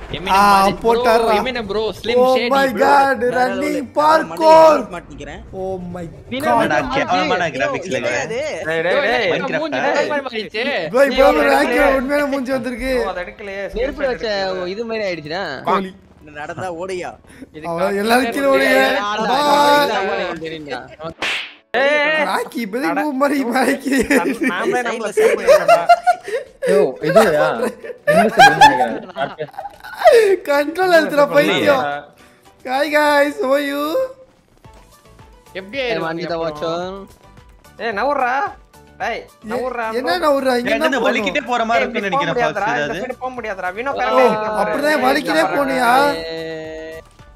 ஆ போட்டாரா bro slim oh shady my God வேற running level. Parkour மண்டையில மாட்டிக்கிறேன் ஓ மை என்னடா காட் கேவலமான கிராபிக்ஸ்ல என்னது அது? டேய் டேய் டேய் Minecraft மூஞ்சி ஆ? வேற மாதிரி மாறிடுச்சு. ப்ரோ இப்போ நீ ஒரு ராக்கி இடத்துல- உண்மையான மூஞ்சி வந்திருக்கு ஓ, அதை எடுக்கலையே நெருப்புல வச்ச இது மாதிரி ஆயிடுச்சுடா கோலி நடந்தா ஓடையா இது அவன் எல்லாரும் கீழே ஓடுங்க ஆடா, Bye. ஆடா, தெரியும்டா. ஏய் ராக்கி இப்போதைக்கு பூ மாதிரி மறைக்கி நாமளே நம்மள Side ல சேவ் பண்ணிடலாம் யோ இதுயா இன்விசிபிள் நினைக்கிறேன் அடுத்து. கண்ட்ரோல் எழுத்துற பைத்தியம் hi guys how are you எப்படி ஏய், ஆயிரும் வாங்கிட்டா அப்புறம்? வாட்சோன். ஏய் நவுறா டேய் நவுறா என்ன நான் ஒரு இங்க என்ன என்ன வலிக்கிட்டே போற மாதிரி இருக்குன்னு நினைக்கிறேன் முடியாதுடா பாக்ஸ் இந்த அது சைடு போக முடியாதுடா வினோ ஓ கரெக்டா அப்படிதான் வலிக்கிட்டே போனியா ஏய்,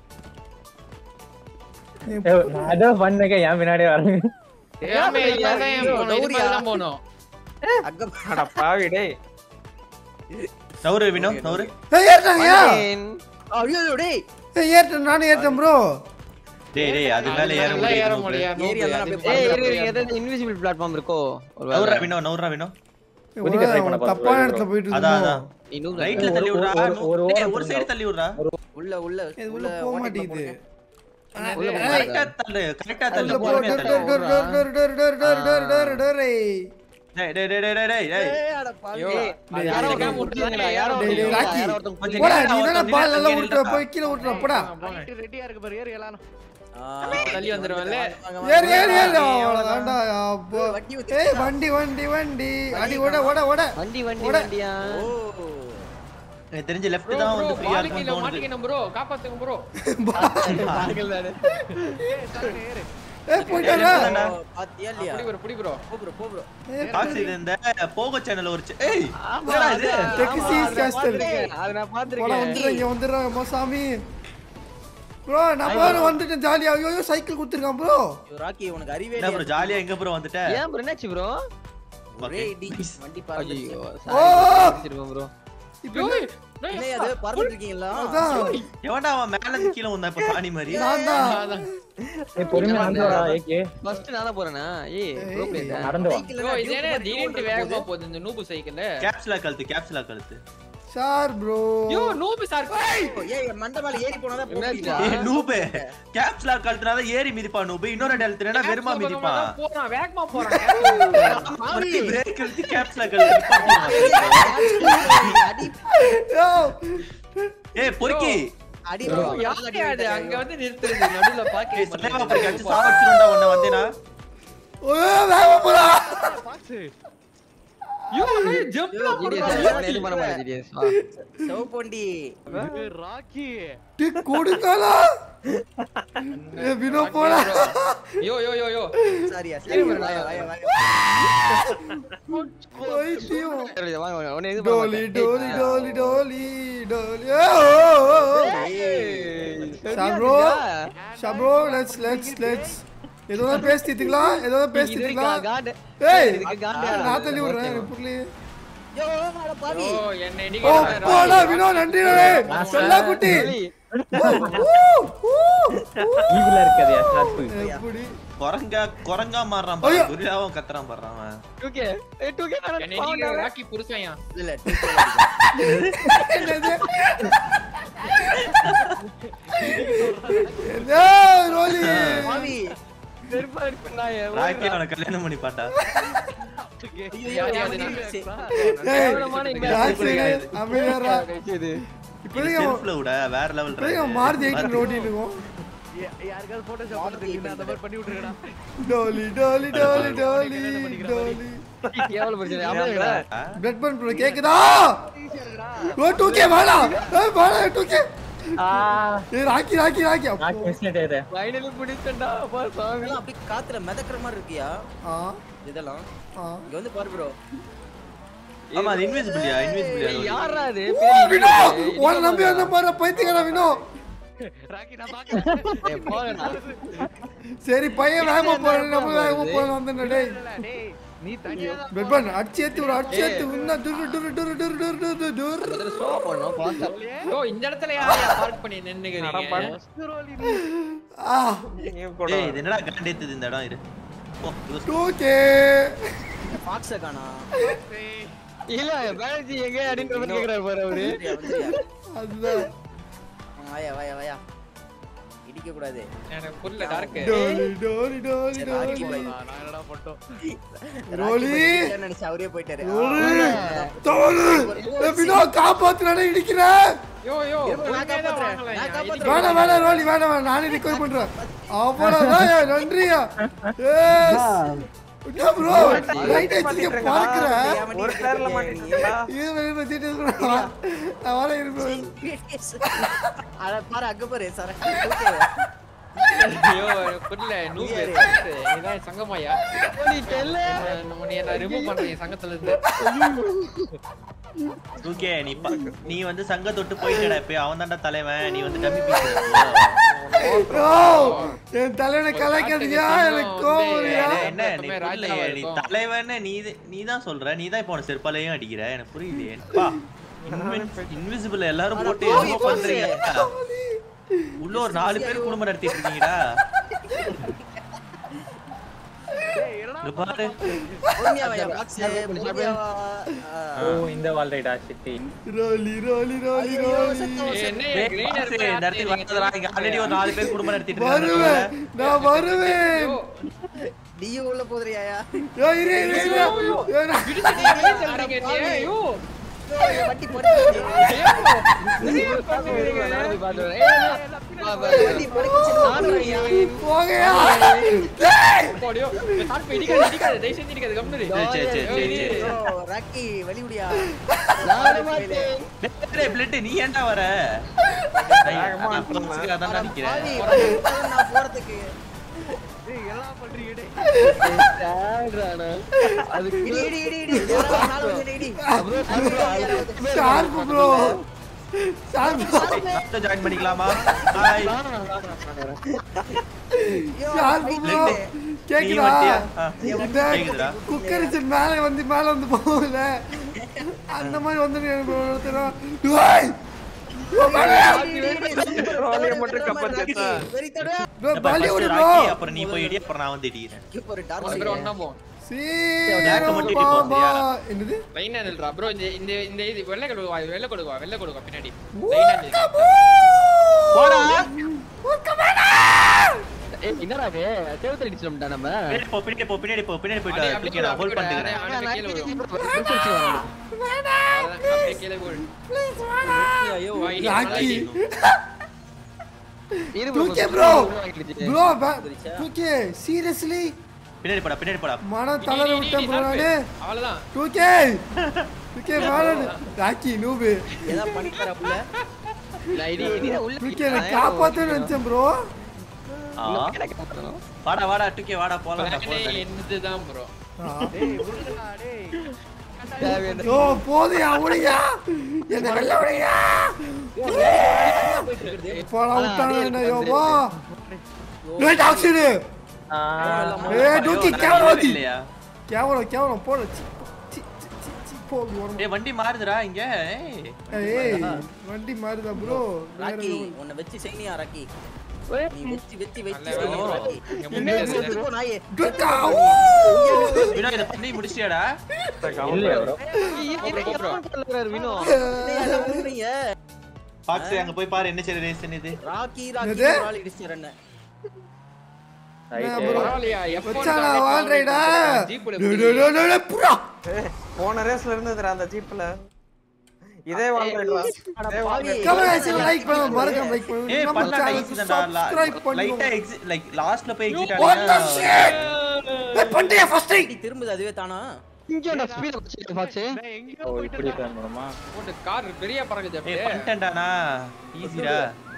யோ, நான் ஏதோ பண்ணுங்க என் பின்னாடியே வரேன் ஏமே, இதுதான் ஏன் போகணும்? இது டௌரியா? மாதிரி தான் போகணும். அக்கம் அட பாவி டேய் நவுரு வினோ நவுரு ஏய் ஏறிட்டாங்கயா ஃபைன். ஐயோ டேய் ஏய் ஏறிட்டேன் நானும் ஏறிட்டேன் ப்ரோ டேய் டேய் அது மேல ஏற அதெல்லாம் ஏற முடியாது முடியாது. ஏறி அதெல்லாம் அது அப்படியே ஏய், பறக்க இரு, இரு, முடியாது. ஏதாவது invisible platform இருக்கோ ஒரு நவுரா வேளை. வினோ நவுரா வினோ குதிக்க try பண்ண பாரு, தப்பான bro. இடத்துல போயிட்டு அதான் இருக்கோம் அதான் இன்னும் ரைட்ல தள்ளி ஒரு- விடுறா ஒரு- ஒரு டேய், ஓரம் ஒரு சைடு தள்ளி விடுறா உள்ள உள்ள இது உள்ள போக மாட்டேங்குது உள்ள போக கரெக்டா தள்ளு கரெக்டா உள்ள தள்ளு போ பொறுமையா டோர் தள்ளு door door door door door door door door door door டேய் டேய் டேய் டேய் டேய் டேய் ஏய் அட பாவி ஐயோ, ஏய், அது யாரோ அந்த ஒருத்தங்க கேம் விட்டுருங்கடா, யாரோ டேய், டேய், ஒருத்தங்க ராக்கி. யாரோ ஒருத்தங்க கொஞ்சம் போடா நில்லுடா, நீ தானே ஒருத்தன் பால் நல்லா நில்லுடா, விட்டுற நில்லுடா. போய் கீழே விட்டுற போடா ஆ, தள்ளி வந்துருவேன்ல. வாங்க, வாங்க, ஏறி ஏறி ஏறி வாங்க. அவ்வளவுதான்டா அப்போ வண்டி ஊத்தி ஏய் வண்டி வண்டி வண்டி அடி ஓட ஓட ஓட வண்டி வண்டி ஓட. வண்டியா ஓ எனக்கு தெரிஞ்சு லெஃப்ட் Bro, தான் bro, வந்து ஃப்ரீயா மாட்டிக்கின, இருக்கும்னு தோணுது மாட்டிக்கின bro. காப்பாத்துங்க bro. ஏய் போயிட்டாரா ஓ, பாத்தியா இல்லையா புடி bro, புடி bro. போ bro போ bro காசு இது இந்த போகோ சேனல் ஒரு சி- ஏய் என்னடா இது டெக்ஸிஸ் காஸ்டல் அதை நான் போடா பாத்துருக்கேன் வந்துடுறேன் இங்க வந்துடுறேன் அம்மா சாமி ப்ரோ நான் வேற வந்துட்டேன் ஜாலியா ஐயோ ஐயோ சைக்கிள் குடுத்துருக்கான் ப்ரோ ஐயோ, ராக்கி உனக்கு அறிவே என்ன ப்ரோ ஜாலியா எங்க ப்ரோ வந்துட்ட ஏன் ப்ரோ என்னாச்சு ப்ரோ ஒரே இடி வண்டி பாருங்க ஐயோ ஓ! ப்ரோ இப்போ ஏய், என்ன அது பறந்துட்டு இருக்கீங்களா அதான் எவன்டா அவன் மேல இருந்து கீழ வந்தான் இப்ப சாணி மாதிரி நான் தான் அதான். ஏய், பொறுமையா நடந்து வரா ஏகே ஃபர்ஸ்ட் நானா போறேனா ஏய் ப்ரோ பிளேயர் நடந்து வா சைக்கிள்ல bro, நான் இது டியூப் என்ன மாதிரி திடீர்னு டியூப் வேகமா போகுது. போகுது இந்த நூபு சைக்கிள் கேப்ஸ்லா கழுத்து கேப்ஸ்லா கழுத்து சார் ப்ரோ ஐயோ நூபு சார் ஏய் மண்டை மேல ஏறி போனாதான் போக என்னாச்சு? முடியும். ஏய் நூபே கேப்ஸ்லா கழுத்துனாதான் ஏறி மிதிப்பா நூபு இன்னொரு இடம் அழுத்துனா வெறுமா மிதிப்பான் போறான் வேகமா போறான் ஒரே பிரேக் கழுத்து கேப்ஸ்லா கழுத்து அடி யோ ஏய் பொறுக்கி அடி bro, யாரு அது அங்க வந்து நிறுத்துறது நடுவுல ஏய் சலேவா பாக்கி பொறுக்கி அடிச்சு சாவடிச்சிருண்டா உன்னை வந்தேனா ஓ வேகமா போடா ஐயோ ஜம்ப்லாம் ஜிடிஎஸ் எது பண்ண மாட்டேன் ஜிடிஎஸ் சிவப்பொண்டி டி கொடுக்காலா ஏ வினோ போடா யோ யோ யோ யோ சாரியா சரி வாயா வாயா வாயா பைத்தியம் வாங்க வாங்க உன்னை இது டோலி டோலி டோலி டோலி டோலி ஓ, ஓ, ஓ. ஷாப்ரோ ஷாப்ரோ லெட்ஸ் லெட்ஸ் லெட்ஸ் ஏதோ தான் பேசி தீத்துக்கலாம் ஏதோ தான் பேசி இது இருக்கா தீத்துக்கலாம் காட் ஏய் இதுக்கு காண்டு நான் தள்ளி விடுறேன் எனக்கு புரியலையே யோ அட பாவி ஓ என்ன ஓ இடிக்க போடா வினோ நன்றி செல்லா குட்டி ஊ, ஊ, ஊ. ஈவில இருக்காதயா சாத்து எப்படி குரங்கா குரங்கா மாறுறான் ஐயோ. பாரு குரியாவும் கத்துறான் பாரு அவன் 2k ஏய் 2k என்ன இடிக்க ராக்கி புருஷன்யா இல்ல என்னது ஏய் ரோலி பாவி செருப்பா இருக்கு நான் ராக்கி அவனை கல்யாணம் பண்ணி பாட்டா யாரு அது நான் ஏய் கேவலமான இங்க டாக்ஸ் அமைதியாரா இது இப்போதைக்கு அவன் செல்ஃப்ல விட வேற லெவல் இப்போதைக்கு அவன் மாருதி எயிட்டின் ஓட்டிட்டு இருக்கோம் டோலி டோலி டோலி டோலி டோலி கேவல பிரச்சனை அப்படியே பிளட் பன் ப்ரோ கேக்குதா ஓ 2k வாடா ஏய் வாடா 2k ஏய் ராக்கி ராக்கி ராக்கி அப்போ. நான் மிஸ்லேட் ஆயிட்டேன் ஃபைனலி பிடிச்சண்டா அப்பா சாமி இதெல்லாம் அப்படியே காத்துல மிதக்கிற மாதிரி இருக்கியா ஆ இதெல்லாம் ஆ இங்க வந்து பாரு ப்ரோ ஆமா அது இன்விசிபிளியா ஏய், இன்விசிபிளியா யாரா அது ஓ வினோ உன்னை நம்பி வந்த பாரு பைத்தியக்கார வினோ ஏய், போங்கடா. சரி பையன் வேகமா போறேன் நம்ம வேகமா போறேன் வந்து டேய் பெட் பன் அடிச்சு ஏத்தி ஒரு அடிச்சு ஏத்தி உன்ன டுரு டுரு டுரு டுரு டுரு டுரு டுரு அதுல slow பண்ணணும், fast ஆ. ஓ இந்த இடத்துல யாரையா பார்க் பண்ணி நின்னுக்கிறீங்க ஆ ஏய் இது என்னடா காண்டேத்துது இந்த இடம் இரு ஓ இது 2k ஃபாக்ஸ காணா இல்ல, பாலாஜி எங்க அப்படின்ற மாதிரி கேக்குறாரு பாரு அவரு. வந்துரியா, வந்துரியா? அதுதான் வாயா வாயா வாயா இடிக்க கூடாது எனக்கு புரியல டார்க் டோலி டோலி டோலி சரி, டோலி ராக்கி போய். நான் என்னடா பண்ணட்டும் ரோலி. ராக்கி போய் இல்லைன்னு நினைச்சு அவரே போயிட்டாரு டோலி டோலி ஏய், வினோ காப்பாத்துறானே இடிக்கிற யோ யோ இருங்க, நான் காப்பாத்துறேன். நான் காப்பாத்துறேன். வேணாம் வேணாம் ரோலி வேணாம் வேணாம் நானே ரிகவர் பண்றேன் அவ்வளவுதான் ஏய், நன்றியா ஏஸ் என்ன ப்ரோ ரைட் அடிச்சு பார்க்கற ஒரு பேர்ல மாட்டிக்கிட்டா இது வெளிய வச்சிட்டு இருக்கா நான் வர இருப்பேன் அட பாரு அங்க பாரு சார் ஐயோ எனக்கு புரியல நூபு நீதான் சங்கமாயா நீ தெல்ல நம்ம நீ என்ன ரிமூவ் பண்றீங்க சங்கத்துல இருந்து ஓகே நீ ப- நீ வந்து சங்க தொட்டு போயிட்டடா இப்ப அவன் தான்டா தலைவன் நீ வந்து டம்மி பீஸ் ஓ என் தலைவனை கலாய்க்காதீங்க எனக்கு கோவம் வருதுயா. என்ன நீ எப்பவுமே புரியலையே ராஜாவா நீ இருக்கும். தலைவன்னு நீ நீ தான் சொல்ற நீ தான் இப்போ உன செருப்பாலையும் அடிக்கிற எனக்கு புரியலையே பா இன்விசிபிள் எல்லாரும் போட்டு என்னமோ பண்றீங்க உள்ள ஒரு நாலு பேர் குடும்பம் நடத்திட்டு இருக்கீங்கடா இங்க பாரு பொறுமையா வாயா பாக்ஸ் பொறுமையா வா. ஓ இந்த வால் ரைடா சிட்டி ரோலி ரோலி ரோலி ரோலி ஏய், என்ன டேய், green பாஸ், இருக்கு, இந்த இடத்துக்கு வந்ததுடா. இங்க already ஒரு நாலு பேர் குடும்பம் நடத்திட்டு வருவேன் இருக்காங்க நான் வருவேன் ஐயோ, நீயும் உள்ள போதுறியாயா ஏய், இரு இரு இரு ஏய், நான்- என்ன சொல்றீங்க நீ? ஐயோ, வட்டி பறிச்சு நடந்து பாத்து வட்டி பறிச்சு நானும் ஐயா போங்கயா போடியோ. இந்த சாப்பிட்டு இடிக்காத, இடிக்காத, தயவு செஞ்சு இடிக்காத, கம்முனு இரு. சரி, சரி, சரி, சரி, சரி. ஐயோ, ராக்கி வெளிவிடியா நானும் மாட்டேன் டேய், டேய், பிளட், நீ ஏன்டா வர நான் நான் ஃப்ரெண்ட்ஸுக்காக தான்டா நிக்கிறேன் பாவி, நான் போறதுக்கு சாடுறானா அதுக்கு இடி இடி இடி இடி யாராவது ஒரு நாள் வந்து இடி ஷார்ப் ப்ரோ ஷார்ப் அடுத்த ஜாயின் பண்ணிக்கலாமா ஹாய் ஷார்ப் ப்ரோ நீ கேக்குதா வண்டியா ஆ, இந்த கேக்குதுடா குக்கர் வச்சு மேல வந்து மேல வந்து போகல அந்த மாதிரி வந்து எனக்கு ஒருத்தரும் ஏய்! ரோலியை மட்டும் கப்பச்சிட்டா. வெரி தடவை bro, அப்ப பலி first விடு bro. ராக்கி, அப்புறம் நீ போய் இடி அப்புறம் நான் வந்து இடிக்கிறேன் இப்போ ஒரு டார்க் மூணு பேரும் ஒண்ணா போவோம். சீக்கிரம் மட்டும் இடி பாபா. போறியா? என்னது லைனா நில்றா. bro, இந்த இந்த இந்த இது வெள்ளை கொடுக்கு வா, வெள்ளை கொடுக்கு வா, வெள்ளை கொடுக்கு வா, பின்னாடி லைனா நில்லு. போடா ஏய் என்னடா இது செவுத்துல அடிச்சிட்டோம்டா நம்ம பின்னாடி போ பின்னாடி போ பின்னாடி போ பின்னாடி அப்படியே, போயிட்டு அப்படியே click நான் ஹோல்ட் அப்படியே பண்ணிக்கிறேன் அப்படியே கீழே விழுவும். வேணாம் அதான், அப்படியே கீழே விழுவும். ஐயோ வா, இடி, ராக்கி. இடி. இரு தூக்கி bro. ப்ரோ தூக்கி சீரியஸ்லி பின்னாடி போடா பின்னாடி போடா மன இடி, தளர இடி, விட்டேன் இடி, ப்ரோ சாப்பிடு. நானு அவ்வளவுதான். தூக்கி தூக்கி மேல ராக்கி நூபு ஏதா பண்ணி தரப்புல தூக்கி என்ன காப்பாத்தன்னு நினைச்சேன் ப்ரோ ஆ. வாடா வாடா டுக்கே வாடா போலாம் பிளானே என்னதுதான் bro. ஓ போதுயா முடியா என்ன வெள்ள முடியா போலாம் விட்டாங்க என்ன யோவா ஏய் டாக்ஸிடு ஏய் டூக்கி கேவலம் வந்து இல்லையா கேவலம் கேவலம் போடு சி, சி, சி, சி, சி, போ அப்படி ஓரமா. ஏய் வண்டி மாறுதுடா இங்க ஏய் ஏய் வண்டி மாறுதா ப்ரோ ராக்கி உன்னை வச்சு செய்னியா ராக்கி நீ வச்சு வச்சு வச்சு நல்ல வேலை செய்யணும், bro. ராக்கி. இங்க என்ன முன்னாடி பேசுறது போ, நாயே வினோ இத பண்ணி முடிச்சியாடா இல்லையா bro என்னையா எல்லாம் பண்றீங்க? பாக்ஸ் அங்க போய் பாரு என்ன சரி ரேஸ் இது ராக்கி ராக்கி என்னது? ஒரு ஆள் இடிச்சிடுறேன் என்ன Right. bro. பரவாயில்லையா, எப்போ வச்சானா இருந்தாலும் வாழ்றைடா ஜீப்புல டேய், டேய், டேய், டேய், டேய், புறா போன ரேஸ்ல இருந்ததுடா அந்த ஜீப்ல இதே வாழ்றா இதே வாழ்றா கமெண்ட் ஐசி லைக் பண்ணுங்க மறக்காம லைக் பண்ணுங்க ஏய் நம்ம பண்ணா சேனலுக்கு ஈஸி தான்டா சப்ஸ்கிரைப் லைட்டா பண்ணுங்க எக்ஸிட் லைக் லாஸ்ட்ல போய் எக்ஸிட் What the ஆனீங்க shit? ஏய் பண்ணியா ஃபர்ஸ்ட் இடி திரும்புது அதுவே தானா ஓ இப்படி தான் பண்ணுமா போட்டு கார் பெரிய பறக்குது ஏய் அப்படியே பண்ணிட்டேன்டானா ஈஸிடா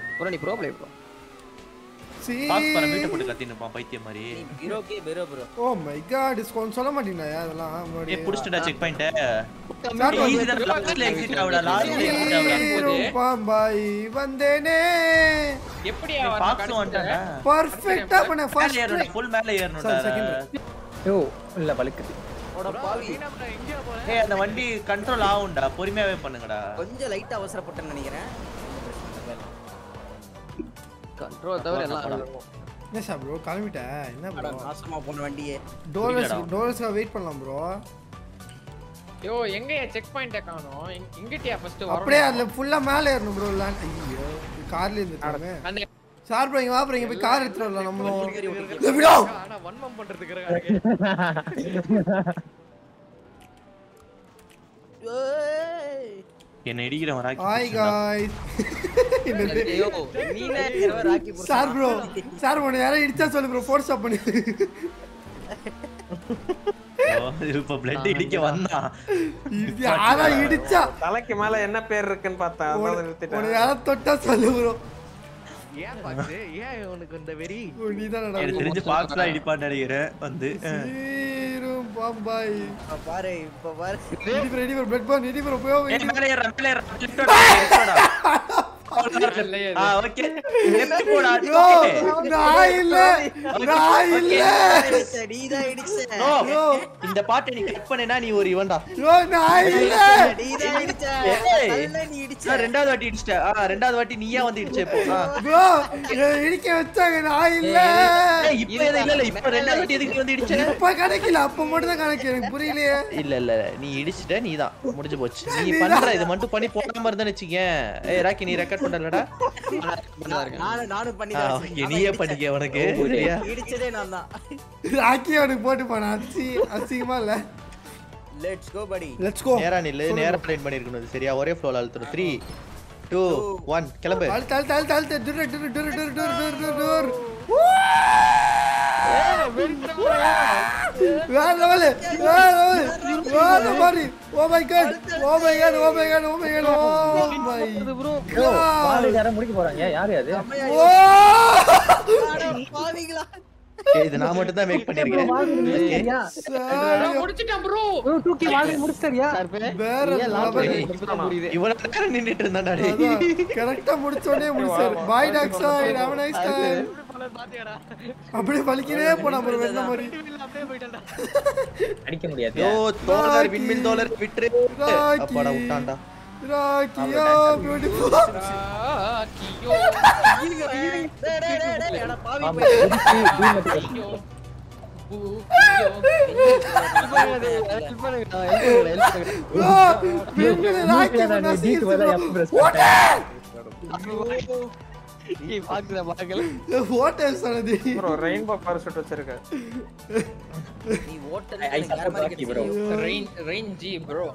பாக்ஸ் பண்ண மீட்டர் போட்டு கத்தின்னு இருப்பான் பைத்தியம் மாதிரி நீ பீரோக்கே பீரோ bro oh my God discount சொல்ல மாட்டீங்களா அதெல்லாம் ஏய் முன்னாடி புடிச்சிட்டா செக் பாயிண்ட் Start ஈஸி பண்ணு. தான் லாஸ்ட்ல எக்ஸிட் ஆவுடா லாஸ்ட்ல எக்ஸிட் ஆவுடா ஈரும் பாம்பாய் வந்தேனே எப்படி பாக்ஸ் வந்துட்டான்டா பர்ஃபெக்ட்டா பண்ண மேல ஃபர்ஸ்ட் ஏறணும் ஃபுல் மேல ஏறணும்டா Sorry, second யோ இல்ல வழுக்குது ஓட பாவி ஏய் அந்த வண்டி கண்ட்ரோல் ஆகும்டா பொறுமையாவே பண்ணுங்கடா கொஞ்சம் லைட்டா அவசரப்பட்டேன்னு நினைக்கிறேன் கண்ட்ரோல் தவிர எல்லாம் என்ன சார் ப்ரோ கிளம்பிட்டேன் என்ன அட ப்ரோ நாசமா போன வண்டியே டோரஸ் புரியலடா. டோரஸ்க்காக வெயிட் பண்ணலாம் ப்ரோ யோ எங்கயா செக் பாயிண்ட காணோம் இங்கிட்டியா ஃபர்ஸ்ட் அப்படியே அதுல ஃபுல்லா மேல ஏறணும் ப்ரோ ஐயோ கார்ல இருந்துட்டாங்க அந்த சார் ப்ரோ இங்க வா ப்ரோ இங்க போய் கார் எடுத்துட்டு வரலாம் நம்மளும் ஏய், விடோ ஆனா வன்மம் பண்றதுக்கு இருக்காங்க ஏய். என்ன இடிக்கிறவன் ராக்கி ஹாய் காய்ஸ் ஐயோ, நீனே இருக்கிறவ ராக்கி புருஷன். சார் ப்ரோ சார் உன்னை யாரும் இடிச்சா சொல்லு ப்ரோ ஃபோர்ஸ் ஸ்டாப் பண்ணி ஓ, இப்ப பிளட் இடிக்க வந்தான் இது யாரா இடிச்சா தலைக்கு மேல என்ன பேர் இருக்குன்னு பார்த்தேன் அதான் உன்னை நிறுத்திட்டேன் யாரும் தொட்டா சொல்லு ப்ரோ ஏன் பாத்து ஏன் உனக்கு இந்த வெறி நீ தான் எனக்கு தெரிஞ்சு பாக்ஸ்லாம் இடிப்பான்னு நினைக்கிறேன் வந்து அஹ். சீரும் பாம்பாய் இப்ப பாரு இப்ப பாரு ரெடி ப்ரோ ரெடி ப்ரோ பிளட் பான் ரெடி ப்ரோ போய் ஏய், மேலே ஏறுறா, மேலே ஏறுறா, lift ஓட, lift ஓட. இல்லையே ஆ, okay. Left போடா, யோ okay. நான் இல்ல நான் இல்ல இடிச்ச, நீதான் இடிச்ச. No, யோ இந்த பாட்டை நீ கட் பண்ணேன்னா நீ ஒரு இவன்டா யோ நான் இல்ல நீதான் இடிச்ச. ஏய். கல்ல நீ இடிச்ச. நான் ரெண்டாவது வாட்டி இடிச்சிட்ட ஆ ரெண்டாவது வாட்டி நீயா வந்து இடிச்ச இப்போ ஆ. ப்ரோ இடிக்க வச்சாங்க நான் இல்ல ஏய், இப்ப எது இல்ல இல்ல இப்ப ரெண்டாவது வாட்டி எதுக்கு நீ வந்து இடிச்ச இப்ப கிடைக்கல அப்ப மட்டும் தான் கணக்கு எனக்கு புரியலையே இல்ல இல்ல நீ இடிச்சிட்ட நீதான் முடிஞ்சு போச்சு நீ பண்ற இது மட்டும் பண்ணி போடாம இருந்தா வச்சுக்கேன் ஏய் ராக்கி நீ ரெக்கார்ட் பண்ணலடா நானும் நானும் பண்ணி ஆ, தான் okay, வச்சிருக்கேன். நீயே அவன் பண்ணிக்க உனக்கு இடிச்ச. சரியா இடிச்சதே நான் தான் ராக்கி அவனுக்கு போட்டு போனா அசி அசிங்கமா இல்ல லெட்ஸ் கோ படி லெட்ஸ் கோ நேரா நில்லு நேரா ப்ளைன் பண்ணிருக்கணும் இது சரியா ஒரே ஃப்ளோல அழுத்துறோம் த்ரீ டூ ஒன் கிளம்பு தல் தல் தல் தல் தல் டுர் டுர் டுர் டுர் டுர் டுர் டுர் டுர் வேற லெவல் வேற லெவல் வேற மாதிரி oh my God oh my God oh my God oh my God oh my பாரு காட் யாரும் முடிக்க போறாங்க யாரு அது ஓ அட பாவிங்களா ஏய், இது நான் மட்டும் தான் மேக் பண்ணிருக்கேன் Okay. சாரி முடிச்சிட்டேன் ப்ரோ தூக்கி வாங்கி முடிச்சிட்டியா வேற லெவல் ஏய், இவ்வளவு நேரம் நின்னுட்டு இருந்தான்டா டேய். கரெக்டா முடிச்ச உடனே முடிச்சாரு bye doc sir have nice time அப்படியே வலிக்கிறே போனா ப்ரோ வெண்ண மாதிரி அடிக்க முடியாது யோ தோழர் விண்மின் தோழர் விட்டுரு அப்பாடா விட்டான்டா ராக்கியோ பியூட்டிஃபுல் கியோ டேய், டேய், டேய், டேய், அட பாவி ஆமா, போய். இடிச்சு டீ மட்டும் கியோ பூ கியோ ராக்கி நான் பண்ணா டீ க்கு பதிலா சீக்கிரம் F press பண்ணேன். ஓட்ட சொன்னது ப்ரோ ரெயின்போ பாராசூட் வச்சிருக்க நீ ஓட்டல் I support Rocky, bro. Rain rain G bro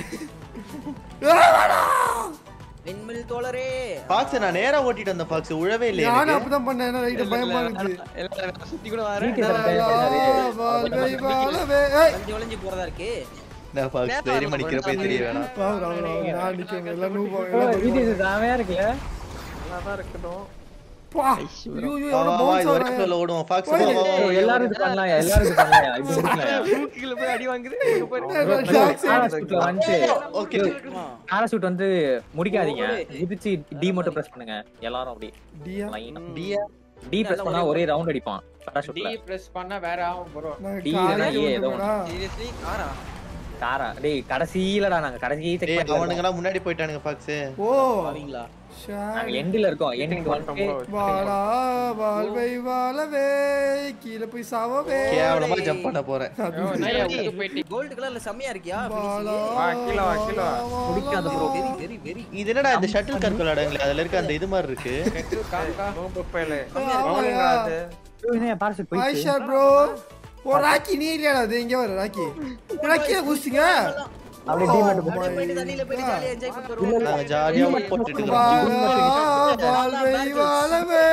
windmill தோழரே பாக்ஸ் நான் நேரா ஓட்டிட்டு வந்த பாக்ஸ் உழவே இல்லையா நானும் எனக்கு அப்படிதான் பண்ணேன் என்ன ரைட்டு பயமா இருக்கு சுத்தி கூட வரேன் GT சட்டை பண்ணாரு. வாழ்வை வாழவே ஏய் ஒளிஞ்சு ஒளிஞ்சு போறதா இருக்கு நான் பாக்ஸ் தைரியம் அடிக்கிற போய் தெரிய வேணாம் பாரு, அவரு, அவரு, நான் நிக்கிறேன் எல்லாம் நூபா ஓ, எல்லாம் GT இது செமையா இருக்குல்ல நல்லா இருக்கட்டும் பா ஐயோ ஐயோ வா, எவ்வளவு வா, வா, bounce இது ஒரே ஆகுறாங்க. ஃப்ளோல ஓடுவோம் பாக்ஸ் போய். ஓ, எல்லாரும் இது பண்ணலாம் எல்லாரும் இது பண்ணலாம் இது முடிக்கலாம் தூக்கில போய் அடி வாங்குது இங்க போய் Relax. பாராசூட்ல வந்து ஓகே பாராசூட் வந்து முடிக்காதீங்க குதிச்சு டி மட்டும் பிரஸ் பண்ணுங்க எல்லாரும் அப்படி டியா? லைனா டியா டி பிரஸ் பண்ணா ஒரே ரவுண்ட் அடிப்பான் டி பாராசூட்ல பிரஸ் பண்ணா வேற ஆகும் ப்ரோ நான் டி காலையில இல்லைனா ஏ ஏதோ விட்டுருவேனா? சீரியஸ்லி காரா காரா டேய் கடைசிலடா நாங்க கடைசி செக் டேய் பண்ணி அவனுங்க எல்லாம் முன்னாடி போயிட்டானுங்க பாக்ஸ் ஓ பாவிங்களா ஷாய். நாங்க எண்ட்ல இருக்கோம் எண்டுக்கு வந்து வாடா வாழ்வை வாழவே கீழே போய் சாவவே கேவலமா ஜம்ப் பண்ண போறேன் நையா விட்டு போயிட்டு கோல்ட் கலர்ல செம்மையா இருக்கியா வாடா வா, கீழே வா, கீழே வா. முடிக்காத bro. வெரி வெரி வெரி இது என்னடா இந்த ஷட்டில் கார்க் விளையாடுங்களே அதுல இருக்க அந்த இது மாதிரி இருக்கு காக்கா நோம்பு பயலே. ஆமாயா. மௌனிங்க அது. பாராசூட் ஹாய் போயிடுச்சு ஷார் ப்ரோ ஓ ராக்கி நீ இல்லையாடா அது இங்க வர ராக்கி ராக்கில குஸ்திங்க அப்படியே டி மட்டும் Oh my போயிட்டு தண்ணியில போயிட்டு ஜாலியா என்ஜாய் பண்ணிட்டு வருவோம் நாங்க ஜாலியா போட்டுட்டு இருக்கோம் வாடா வாழ்வை வாழவே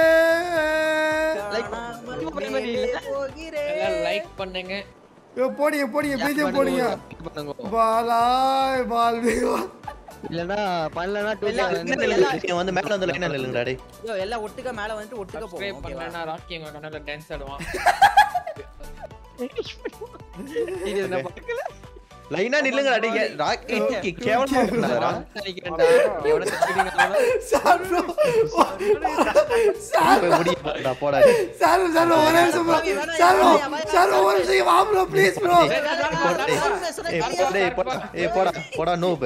போகிறேன் எல்லாம் லைக் பண்ணுங்க ஏ, போடுங்க போடுங்க பிஜிஎம் போடுங்க பண்ணுங்க வாழாய் வாழ்வை வா- இல்லனா பண்ணலனா டூ நீங்க வந்து மேல வந்து லைனா நில்லுங்கடா டேய் ஐயோ எல்லாம் ஒட்டுக்க மேல வந்துட்டு ஒட்டுக்க சப்ஸ்கிரைப் போவோம் பண்ணலனா ராக்கி எங்க கண்ணால டான்ஸ் ஆடுவான் இது என்ன பக்கல லைனா நில்லுங்கடா டேய் ராக்கி கேவலமா பண்ணாதடா நினைக்கிறேன்டா எவன தப்பிங்க சார் ப்ரோ சார் போய் முடிய போடா போடா சார் சார் ஒரே நிமிஷம் bro. Sir bro. Sir bro, ஒரு நிமிஷம் வா ப்ரோ ப்ளீஸ் ப்ரோ ஏய் போடா டேய் போடா ஏய் போடா போடா நோப்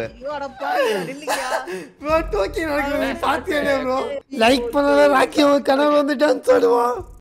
ப்ரோ டோக்கி நடக்குது பாத்தியா ப்ரோ லைக் பண்ணல ராக்கி அவன் கனவு வந்து டான்ஸ் ஆடுவான்